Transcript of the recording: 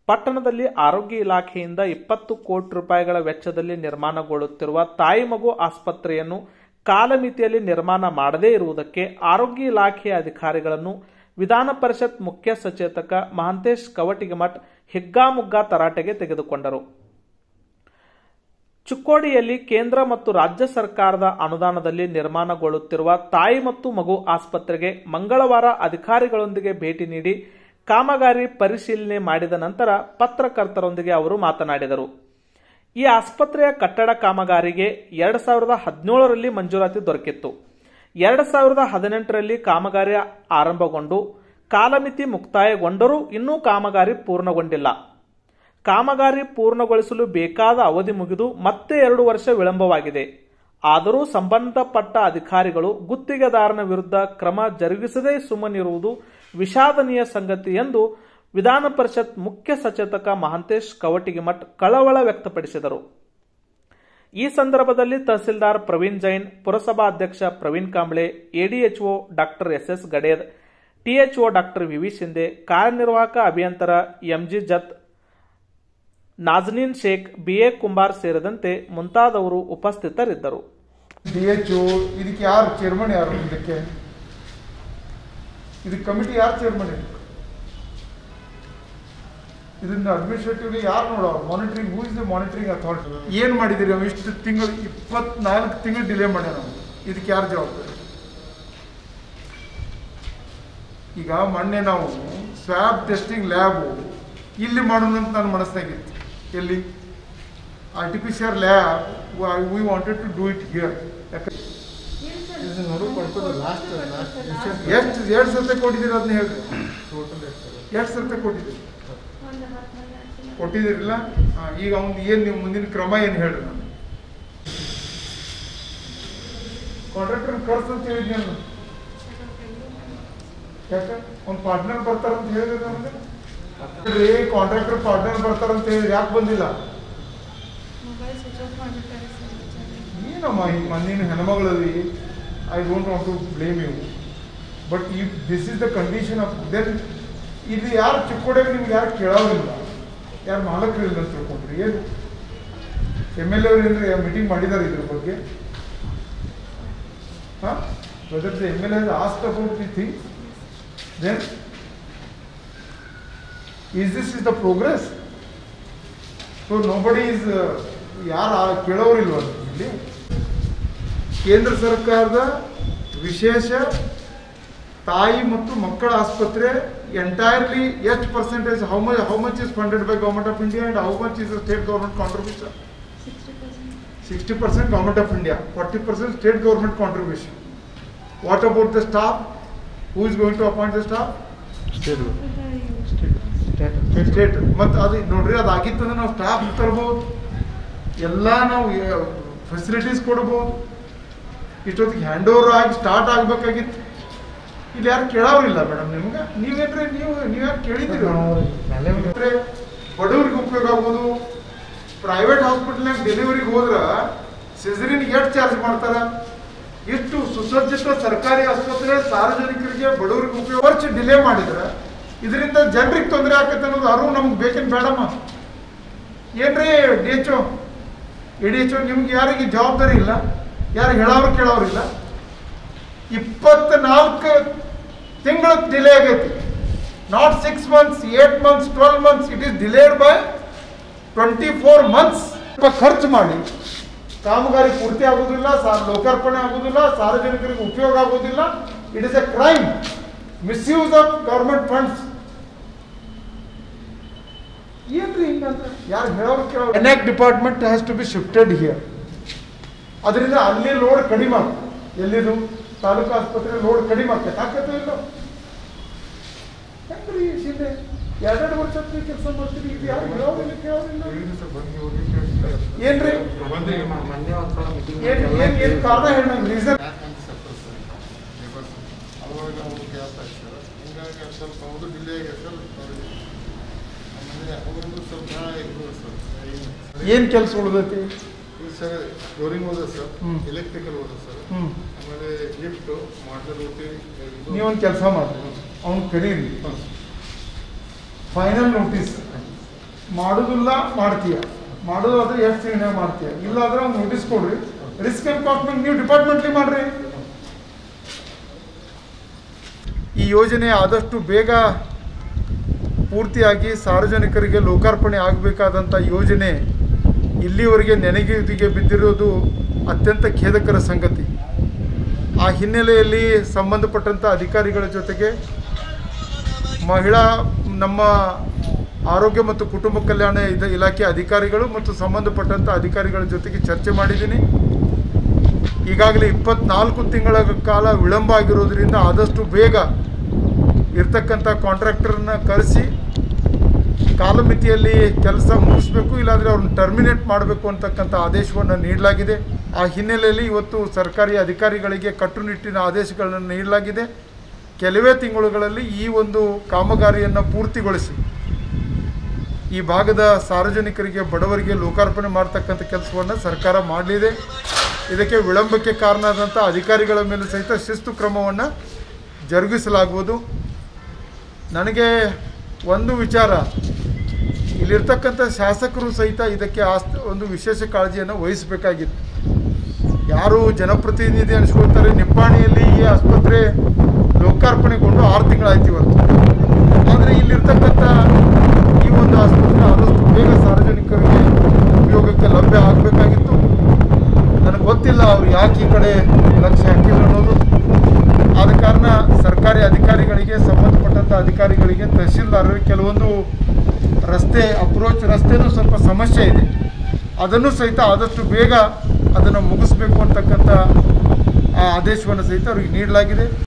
ಪಟ್ಟಣದಲ್ಲಿ ಆರೋಗ್ಯ ಇಲಾಖೆಯಿಂದ ಇಪ್ಪತ್ತು ಕೋಟಿ ರೂಪಾಯಿಗಳ ವೆಚ್ಚದಲ್ಲಿ ನಿರ್ಮಾಣಗೊಳ್ಳುತ್ತಿರುವ ತಾಯಿ ಮಗು ಆಸ್ಪತ್ರೆಯನ್ನು ಕಾಲಮಿತಿಯಲ್ಲಿ ನಿರ್ಮಾಣ ಮಾಡದೇ ಇರುವುದಕ್ಕೆ ಆರೋಗ್ಯ ಇಲಾಖೆಯ ಅಧಿಕಾರಿಗಳನ್ನು ವಿಧಾನ ಪರಿಷತ್ ಮುಖ್ಯ ಸಚೇತಕ ಮಹಾಂತೇಶ್ ಕವಟಿಗಮಠ್ ಹಿಗ್ಗಾಮುಗ್ಗಾ ತರಾಟೆಗೆ ತೆಗೆದುಕೊಂಡರು ಚಿಕ್ಕೋಡಿಯಲ್ಲಿ ಕೇಂದ್ರ ಮತ್ತು ರಾಜ್ಯ ಸರ್ಕಾರದ ಅನುದಾನದಲ್ಲಿ ನಿರ್ಮಾಣಗೊಳ್ಳುತ್ತಿರುವ ತಾಯಿ ಮತ್ತು ಮಗು ಆಸ್ಪತ್ರೆಗೆ ಮಂಗಳವಾರ ಅಧಿಕಾರಿಗಳೊಂದಿಗೆ ಭೇಟಿ ನೀಡಿ ಕಾಮಗಾರಿ ಪರಿಶೀಲನೆ ಮಾಡಿದ ನಂತರ ಪತ್ರಕರ್ತರೊಂದಿಗೆ ಅವರು ಮಾತನಾಡಿದರು ಈ ಆಸ್ಪತ್ರೆಯ ಕಟ್ಟಡ ಕಾಮಗಾರಿಗೆ ಎರಡು ಸಾವಿರದ ಹದಿನೇಳರಲ್ಲಿ ಮಂಜೂರಾತಿ ದೊರಕಿತ್ತು ಎರಡು ಸಾವಿರದ ಹದಿನೆಂಟರಲ್ಲಿ ಕಾಮಗಾರಿ ಆರಂಭಗೊಂಡು ಕಾಲಮಿತಿ ಮುಕ್ತಾಯಗೊಂಡರೂ ಇನ್ನೂ ಕಾಮಗಾರಿ ಪೂರ್ಣಗೊಂಡಿಲ್ಲ ಕಾಮಗಾರಿ ಪೂರ್ಣಗೊಳಿಸಲು ಬೇಕಾದ ಅವಧಿ ಮುಗಿದು ಮತ್ತೆ ಎರಡು ವರ್ಷ ವಿಳಂಬವಾಗಿದೆ ಆದರೂ ಸಂಬಂಧಪಟ್ಟ ಅಧಿಕಾರಿಗಳು ಗುತ್ತಿಗೆದಾರನ ವಿರುದ್ಧ ಕ್ರಮ ಜರುಗಿಸದೇ ಸುಮ್ಮನಿರುವುದು ವಿಷಾದನೀಯ ಸಂಗತಿ ಎಂದು ವಿಧಾನ ಪರಿಷತ್ ಮುಖ್ಯ ಸಚೇತಕ ಮಹಾಂತೇಶ್ ಕವಟಿಗಿಮಠ್ ಕಳವಳ ವ್ಯಕ್ತಪಡಿಸಿದರು ಈ ಸಂದರ್ಭದಲ್ಲಿ ತಹಸೀಲ್ದಾರ್ ಪ್ರವೀಣ್ ಜೈನ್ ಪುರಸಭಾ ಅಧ್ಯಕ್ಷ Praveen Kamble ADHO doctor S S Gaded THO doctor VV Shinde ಕಾರ್ಯನಿರ್ವಾಹಕ ಅಭಿಯಂತರ ಎಂಜಿ ಜತ್ ನಾಜ್ನೀನ್ ಶೇಖ್ ಬಿಎ ಕುಂಬಾರ್ ಸೇರಿದಂತೆ ಮುಂತಾದವರು ಉಪಸ್ಥಿತರಿದ್ದರು ಡಿ ಎಚ್ ಇದಕ್ಕೆ ಯಾರು ಚೇರ್ಮನ್ ಯಾರು ಇದಕ್ಕೆ ಇದಕ್ಕೆ ಕಮಿಟಿ ಯಾರು ಚೇರ್ಮನ್ ಇದಕ್ಕೆ ಇದನ್ನ ಅಡ್ಮಿನಿಸ್ಟ್ರೇಟಿವ್ಲಿ ಯಾರು ನೋಡೋರು monitoring who is the monitoring authority ಏನು ಮಾಡಿದಿರಿ ನಾವು ಇಷ್ಟು ತಿಂಗಳು ಇಪ್ಪತ್ನಾಲ್ಕು ತಿಂಗಳು ಡಿಲೇ ಮಾಡ್ಯಾರ ನಾವು ಇದಕ್ಕೆ ಯಾರು ಜವಾಬ್ದಾರಿ ಈಗ ಮೊನ್ನೆ ನಾವು ಸ್ವ್ಯಾಬ್ ಟೆಸ್ಟಿಂಗ್ ಲ್ಯಾಬು ಇಲ್ಲಿ ಮಾಡೋಣ ಅಂತ ನನ್ನ ಮನಸ್ಸಾಗಿತ್ತು ಎಲ್ಲಿ artificial lab we wanted to do it here ಯಾಕಂದ್ರೆ ಎಷ್ಟು ಎರಡು ಸರ್ತೆ ಕೊಟ್ಟಿದ್ದೀರಿ ಅದನ್ನ ಹೇಳ್ರಿ ಎಷ್ಟು ಸರ್ತೆ ಕೊಟ್ಟಿದ್ದೀರಿ ಕೊಟ್ಟಿದ್ದೀರಿಲ್ಲ ಹಾಂ ಈಗ ಅವ್ನು ಏನು ನೀವು ಮುಂದಿನ ಕ್ರಮ ಏನು ಹೇಳ್ರಿ ನಾನು ಕಾಂಟ್ರಾಕ್ಟರ್ ಕರ್ಸ್ ಅಂತ ಹೇಳಿದ್ನಿ ನಾನು ಯಾಕೆ ಒಂದು ಪಾರ್ಟ್ನರ್ ಬರ್ತಾರಂತ ಹೇಳಿದ್ರೆ ನಮಗೆ ರೀ ಕಾಂಟ್ರಾಕ್ಟರ್ ಪಾರ್ಟ್ನರ್ ಬರ್ತಾರಂತ ಹೇಳಿ ಯಾಕೆ ಬಂದಿಲ್ಲ ಮೊಬೈಲ್ ಸ್ವಿಚ್ ಆಫ್ ಮಾಡಿಬಿಟ್ಟಾರೆ ಸರ್ ವಿಚಾರ ಏನಮ್ಮ ಈ ಮಂದಿನ ಹೆಣ್ಮಗಳಲ್ಲಿ I don't want to blame you but ಈ this is the condition of then ಇಲ್ಲಿ ಯಾರು ಚಿಕ್ಕೋಡಿಯಾಗ ನಿಮ್ಗೆ ಯಾರು ಕೇಳೋರಿಲ್ಲ ಯಾರು ಮಾಲಕರು ಇಲ್ಲ ಅಂತ ತಿಳ್ಕೊಂಡ್ರಿ ಏನು ಎಮ್ ಎಲ್ ಎ ಏನ್ರಿ ಮೀಟಿಂಗ್ ಮಾಡಿದ್ದಾರೆ ಇದ್ರ ಬಗ್ಗೆ ಹಾಂ whether the M L A asked about the thing then is this is the progress so nobody is ಯಾರು ಕೇಳೋರಿಲ್ವ ಇಲ್ಲಿ ಕೇಂದ್ರ ಸರ್ಕಾರದ ವಿಶೇಷ ತಾಯಿ ಮತ್ತು ಮಕ್ಕಳ ಆಸ್ಪತ್ರೆ ಎಂಟೈರ್ಲಿ ಎಷ್ಟು percentage how much how much is funded by government of India and how much is state government contribution sixty percent sixty percent government of India forty percent state government contribution what about the staff who is going to appoint the staff state ಮತ್ತು ಅದು ನೋಡ್ರಿ ಅದು ಆಗಿತ್ತಂದ್ರೆ ನಾವು staff ತರ್ಬೋದು ಎಲ್ಲ ನಾವು facilities ಕೊಡ್ಬೋದು ಇಷ್ಟೊತ್ತಿಗೆ ಹ್ಯಾಂಡ್ ಓವರ್ ಆಗಿ ಸ್ಟಾರ್ಟ್ ಆಗ್ಬೇಕಾಗಿತ್ತು ಇಲ್ಲಿ ಯಾರು ಕೇಳೋರಿಲ್ಲ ಮೇಡಮ್ ನಿಮ್ಗೆ ನೀವೇನ್ರಿ ನೀವು ನೀವ್ಯಾರು ಕೇಳಿದ್ದೀರಿ ಅಂದ್ರೆ ಬಡವ್ರಿಗೆ ಉಪಯೋಗ ಆಗ್ಬೋದು ಪ್ರೈವೇಟ್ ಹಾಸ್ಪಿಟಲ್ನಾಗ ಡೆಲಿವರಿಗೆ ಹೋದ್ರ ಸಿಸರಿನ್ ಎಷ್ಟು ಚಾರ್ಜ್ ಮಾಡ್ತಾರ ಇಷ್ಟು ಸುಸಜ್ಜಿತ ಸರ್ಕಾರಿ ಆಸ್ಪತ್ರೆ ಸಾರ್ವಜನಿಕರಿಗೆ ಬಡವರಿಗೆ ಉಪಯೋಗ ಖರ್ಚು ಡಿಲೇ ಮಾಡಿದ್ರ ಇದರಿಂದ ಜನರಿಗೆ ತೊಂದರೆ ಆಕತ್ತೆ ಅನ್ನೋದು ಅರಿವು ನಮ್ಗೆ ಬೇಕೇನು ಬೇಡಮ್ಮ ಏನ್ರಿ D H O D H O ನಿಮ್ಗೆ ಯಾರಿಗೆ ಜವಾಬ್ದಾರಿ ಇಲ್ಲ ಯಾರು ಹೇಳೋರು ಕೇಳೋರಿಲ್ಲ ಇಪ್ಪತ್ನಾಲ್ಕು ತಿಂಗಳು ಡಿಲೇ ಆಗೈತಿ not six months eight months twelve months it is delayed by twenty four months ಖರ್ಚು ಮಾಡಿ ಕಾಮಗಾರಿ ಪೂರ್ತಿ ಆಗೋದಿಲ್ಲ ಸಾ- ಲೋಕಾರ್ಪಣೆ ಆಗೋದಿಲ್ಲ ಸಾರ್ವಜನಿಕರಿಗೆ ಉಪಯೋಗ ಆಗೋದಿಲ್ಲ it is a crime misuse of government funds ಏನ್ರಿ ಹಿಂಗಂದ್ರೆ ಯಾರು ಹೇಳೋರು ಕೇಳೋ ಎನ್ಯಾಕ್ department has to be shifted here ಅದರಿಂದ ಅಲ್ಲಿ ಲೋಡ್ ಕಡಿಮೆ ಆಗ್ತದೆ ಎಲ್ಲಿದು ತಾಲೂಕು ಆಸ್ಪತ್ರೆ ಲೋಡ್ ಕಡಿಮೆ ಆಗ್ತದೆ ಆಗ್ತದೆ ಇಲ್ಲ ಹೆಂಗ್ರಿ ಸೀದೆ ಎರಡೆರಡು ವರ್ಷ ಕೆಲಸ ಮಾಡ್ತೀರಿ ಇದು ಯಾರು ಹೇಳೋರಿಲ್ಲ ಕೇಳೋರಿಲ್ಲ ಏನ್ರಿ ಏನ್ ಏನ್ ಏನ್ ಕಾರಣ ಹೇಳಿ ನಂಗೆ ರೀಸನ್ ಅವಾಗ ಅವ್ರು ಗ್ಯಾಪ್ ಹಾಕ್ತಾರೆ ಹಿಂಗಾಗಿ ಅದು ಸ್ವಲ್ಪ ಅವ್ರದ್ದು ಡಿಲೇ ಆಗಿದೆ ಸರ್ ಅವ್ರಿಗೆ ಆಮೇಲೆ ಅವ್ರದ್ದು ಸ್ವಲ್ಪ ಇದ್ರು ಸರ್ ಏನ್ ಕೆಲಸ ಉಳ್ದೈತಿ ಇದು ಸರ್ ಫ್ಲೋರಿಂಗ್ ಹೋದ ಸರ್ ಹ್ಮ್. ಎಲೆಕ್ಟ್ರಿಕಲ್ ಹೋದ ಸರ್ ಹ್ಮ್ ಆಮೇಲೆ ಲಿಫ್ಟ್ ಮಾಡಲ್ ಓಟಿ ನೀವೊಂದು ಕೆಲಸ ಮಾಡ್ರಿ ಅವ್ನು ಕರೀರಿ ಫೈನಲ್ ನೋಟಿಸ್ ಮಾಡೋದಿಲ್ಲ ಮಾಡ್ತೀಯ ಮಾಡೋದಾದ್ರೆ ಎಷ್ಟು ತಿಂಗಳ ಮಾಡ್ತೀಯ ಇಲ್ಲಾದ್ರೆ ಒಂದು ನೋಟಿಸ್ ಕೊಡ್ರಿ ರಿಸ್ಕ್ ಅಂಡ್ ಕಾಸ್ಟ್ ಮೇಲೆ ನೀವು ಡಿಪಾರ್ಟ್ಮೆಂಟ್ಲಿ ಮಾಡ್ರಿ ಈ ಯೋಜನೆ ಆದಷ್ಟು ಬೇಗ ಪೂರ್ತಿಯಾಗಿ ಸಾರ್ವಜನಿಕರಿಗೆ ಲೋಕಾರ್ಪಣೆ ಆಗಬೇಕಾದಂಥ ಯೋಜನೆ ಇಲ್ಲಿವರೆಗೆ ನೆನೆಗುದಿಗೆ ಬಿದ್ದಿರೋದು ಅತ್ಯಂತ ಖೇದಕರ ಸಂಗತಿ ಆ ಹಿನ್ನೆಲೆಯಲ್ಲಿ ಸಂಬಂಧಪಟ್ಟಂಥ ಅಧಿಕಾರಿಗಳ ಜೊತೆಗೆ ಮಹಿಳಾ ನಮ್ಮ ಆರೋಗ್ಯ ಮತ್ತು ಕುಟುಂಬ ಕಲ್ಯಾಣ ಇದ ಇಲಾಖೆ ಅಧಿಕಾರಿಗಳು ಮತ್ತು ಸಂಬಂಧಪಟ್ಟಂಥ ಅಧಿಕಾರಿಗಳ ಜೊತೆಗೆ ಚರ್ಚೆ ಮಾಡಿದ್ದೀನಿ ಈಗಾಗಲೇ ಇಪ್ಪತ್ನಾಲ್ಕು ತಿಂಗಳ ಕಾಲ ವಿಳಂಬ ಆಗಿರೋದ್ರಿಂದ ಆದಷ್ಟು ಬೇಗ ಇರ್ತಕ್ಕಂಥ ಕಾಂಟ್ರಾಕ್ಟರ್ನ ಕರೆಸಿ ಕಾಲಮಿತಿಯಲ್ಲಿ ಕೆಲಸ ಮುಗಿಸ್ಬೇಕು ಇಲ್ಲಾಂದರೆ ಅವ್ರನ್ನ ಟರ್ಮಿನೇಟ್ ಮಾಡಬೇಕು ಅಂತಕ್ಕಂಥ ಆದೇಶವನ್ನು ನೀಡಲಾಗಿದೆ ಆ ಹಿನ್ನೆಲೆಯಲ್ಲಿ ಇವತ್ತು ಸರ್ಕಾರಿ ಅಧಿಕಾರಿಗಳಿಗೆ ಕಟ್ಟುನಿಟ್ಟಿನ ಆದೇಶಗಳನ್ನು ನೀಡಲಾಗಿದೆ ಕೆಲವೇ ತಿಂಗಳುಗಳಲ್ಲಿ ಈ ಒಂದು ಕಾಮಗಾರಿಯನ್ನು ಪೂರ್ತಿಗೊಳಿಸಿ ಈ ಭಾಗದ ಸಾರ್ವಜನಿಕರಿಗೆ ಬಡವರಿಗೆ ಲೋಕಾರ್ಪಣೆ ಮಾಡ್ತಕ್ಕಂಥ ಕೆಲಸವನ್ನು ಸರ್ಕಾರ ಮಾಡಲಿದೆ ಇದಕ್ಕೆ ವಿಳಂಬಕ್ಕೆ ಕಾರಣ ಆದಂಥ ಅಧಿಕಾರಿಗಳ ಮೇಲೆ ಸಹಿತ ಶಿಸ್ತು ಕ್ರಮವನ್ನು ಜರುಗಿಸಲಾಗುವುದು ನನಗೆ ಒಂದು ವಿಚಾರ ಇಲ್ಲಿರ್ತಕ್ಕಂಥ ಶಾಸಕರು ಸಹಿತ ಇದಕ್ಕೆ ಆಸ್ತ ಒಂದು ವಿಶೇಷ ಕಾಳಜಿಯನ್ನು ವಹಿಸಬೇಕಾಗಿತ್ತು ಯಾರು ಜನಪ್ರತಿನಿಧಿ ಅನಿಸ್ಕೊಳ್ತಾರೆ ನಿಪ್ಪಾಣಿಯಲ್ಲಿ ಈ ಆಸ್ಪತ್ರೆ ಲೋಕಾರ್ಪಣೆಗೊಂಡು ಆರು ತಿಂಗಳಾಯ್ತು ಇವತ್ತು ಆದರೆ ಇಲ್ಲಿರ್ತಕ್ಕಂಥ ಈ ಒಂದು ಆಸ್ಪತ್ರೆ ಆದಷ್ಟು ಬೇಗ ಸಾರ್ವಜನಿಕರಿಗೆ ಉಪಯೋಗಕ್ಕೆ ಲಭ್ಯ ಆಗಬೇಕಾಗಿತ್ತು ನನಗೆ ಗೊತ್ತಿಲ್ಲ ಅವ್ರು ಯಾಕೆ ಈ ಕಡೆ ಲಕ್ಷ್ಯ ಹಾಕಿಲ್ಲ ಅನ್ನೋದು ಆದ ಕಾರಣ ಸರ್ಕಾರಿ ಅಧಿಕಾರಿಗಳಿಗೆ ಸಂಬಂಧಪಟ್ಟಂಥ ಅಧಿಕಾರಿಗಳಿಗೆ ತಹಶೀಲ್ದಾರರಿಗೆ ಕೆಲವೊಂದು ರಸ್ತೆ ಅಪ್ರೋಚ್ ರಸ್ತೆನೂ ಸ್ವಲ್ಪ ಸಮಸ್ಯೆ ಇದೆ ಅದನ್ನು ಸಹಿತ ಆದಷ್ಟು ಬೇಗ ಅದನ್ನು ಮುಗಿಸ್ಬೇಕು ಅಂತಕ್ಕಂಥ ಆ ಆದೇಶವನ್ನು ಸಹಿತ ಅವ್ರಿಗೆ ನೀಡಲಾಗಿದೆ